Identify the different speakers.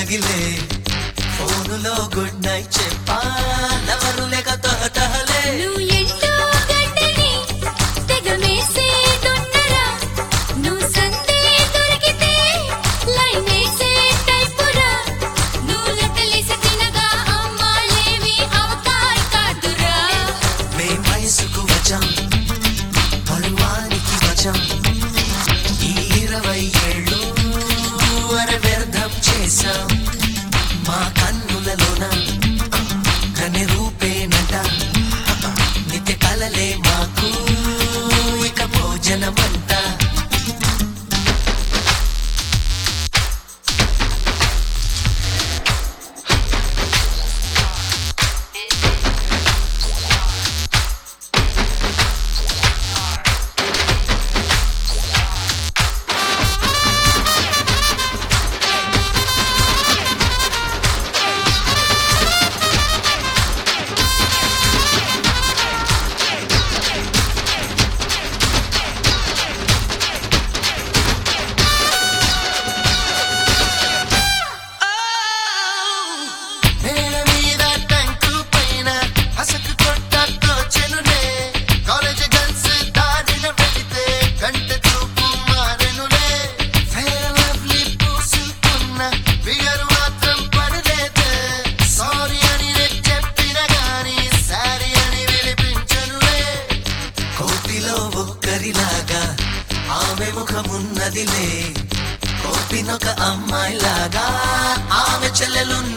Speaker 1: రగిలే ఫోనులో good night చెప్పా లవరు లేక తహతహలే
Speaker 2: నువ్వు ఎంటో గడ్డని తెగ మేసే దొన్నరా నువ్వు సందే దొరికితే లైన్ వేసే టైపురా నువ్వు లెక్కలేసి తినగా అమ్మాలేవి అవకాయ కాదురా
Speaker 1: మే వయసుకు వచం పరువానికి వచం ఈ ఇరవై ఏళ్ళు అర వ్యర్థం చేశాం మా కన్నులలోన కని రూపేనట నిత్య కలలే మాకు ఇక భోజనమంతా నేల మీద టంకు పైన అసకు కొట్టతో చెనులే కాలేజ్ గర్ల్స్ దారిన వెళితే కంట చూపు మారెనులే ఫెయిర్ లవ్లీ పూసుకున్న ఫిగర్ మాత్రం పడలేదే సారీ అని నేను చెప్పిన గాని సారీ అని వినిపించనులే కోటిలో ఒక్కరిలాగా ఆమె ముఖమున్నదిలే కోపినొక అమ్మాయిలాగా ఆమె చెల్లెలున్న